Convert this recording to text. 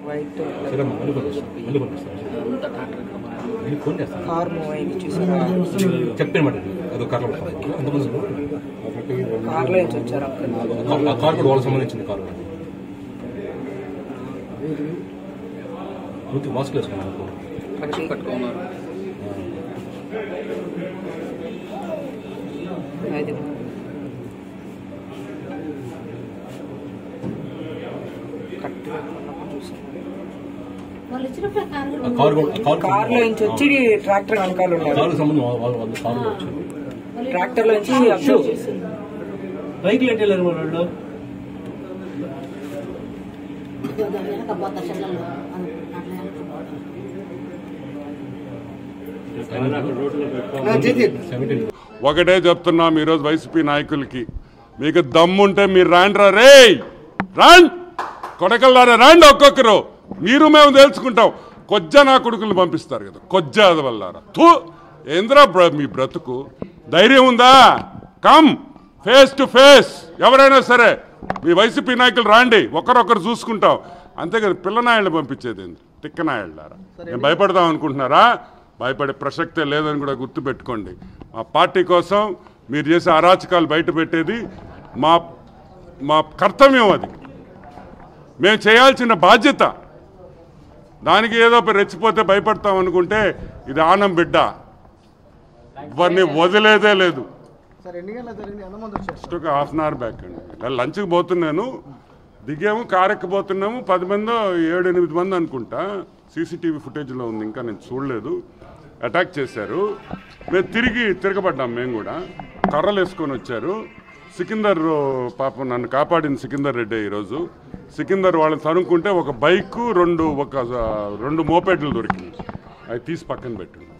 white సరే అమ్మా, మళ్ళీ పంపిస్తాను మళ్ళీ పంపిస్తాను అంతా ట్రాక్టర్ నేను ఫోన్ చేస్తాను కార్ మూవ్ అయింది చూసారా చెప్పేమాట అది కార్లో ఎంతమంది కార్లో నుంచి వచ్చారు అక్కడ ఆ కార్ కూడా వాళ్ళకి సంబంధించింది కారు నువ్వు మాస్క్ వేసుకున్నాను రక్షణ కట్టుకున్నారు అది కరెక్ట్గా ఉన్నప్పుడు చూసాను వాళ్ళు ఇచ్చినప్పుడు కారు ఆ కారు కూడా ఆ కారు కార్లో నుంచి వచ్చి ట్రాక్టర్ వెనకాల ఉన్నారు కారు సంబంధం వాళ్ళ వాళ్ళ వాళ్ళ కారులో వచ్చారు ట్రాక్టర్లో నుంచి అబ్జర్వ్ చేశాను బైక్ లెట్ వెళ్ళారు మన వాళ్ళు వెనక పోతా చెల్లెళ్ళు అట్లా వెనక పోతా సెవెంటీన్ ఒకటే చెప్తున్నాం ఈరోజు వైసీపీ నాయకులకి మీకు దమ్ముంటే మీరు రాండ్రా రే రాండ్ కొడకల్లారా రాండి ఒక్కొక్కరు మీరు మేము తెలుసుకుంటాం కొజ్జ నా కొడుకులు పంపిస్తారు కదా కొజ్జ వల్లారా తూ ఏంద్రా బ్ర- మీ బ్రతుకు ధైర్యం ఉందా కమ్ ఫేస్ టు ఫేస్ ఎవరైనా సరే మీ వైసీపీ నాయకులు రాండి ఒకరొకరు చూసుకుంటాం అంతేకాదు పిల్లనాయళ్ళు పంపించేది ఏంది తిక్కనాయళ్ళారా నేను భయపడదాం అనుకుంటున్నారా భయపడే ప్రసక్తే లేదని కూడా గుర్తుపెట్టుకోండి మా పార్టీ కోసం మీరు చేసే అరాచకాలు బయట పెట్టేది మా మా కర్తవ్యం అది మేము చేయాల్సిన బాధ్యత దానికి ఏదో ఒకటి రెచ్చిపోతే భయపడతాం అనుకుంటే ఇది ఆనం బిడ్డ వారిని వదిలేదే లేదు సార్ ఎన్ని గంటల జరిగింది ఎంతమంది వచ్చారు జస్ట్ ఒక హాఫ్ అన్ అవర్ బ్యాక్ అండి ఇలా లంచ్కి పోతున్నాను దిగాము కారు ఎక్కబోతున్నాము పది మందో ఏడు ఎనిమిది మంది అనుకుంటా సీసీటీవీ ఫుటేజ్లో ఉంది ఇంకా నేను చూడలేదు అటాక్ చేశారు మేము తిరిగి తిరగబడ్డాం మేము కూడా కర్రలు వేసుకొని వచ్చారు సికిందర్ పాపం నన్ను కాపాడింది సికిందర్ రెడ్డి ఈరోజు సికిందర్ వాళ్ళని తనుకుంటే ఒక బైకు రెండు ఒక రెండు మోపెడ్లు దొరికింది అవి తీసి పక్కన పెట్టండి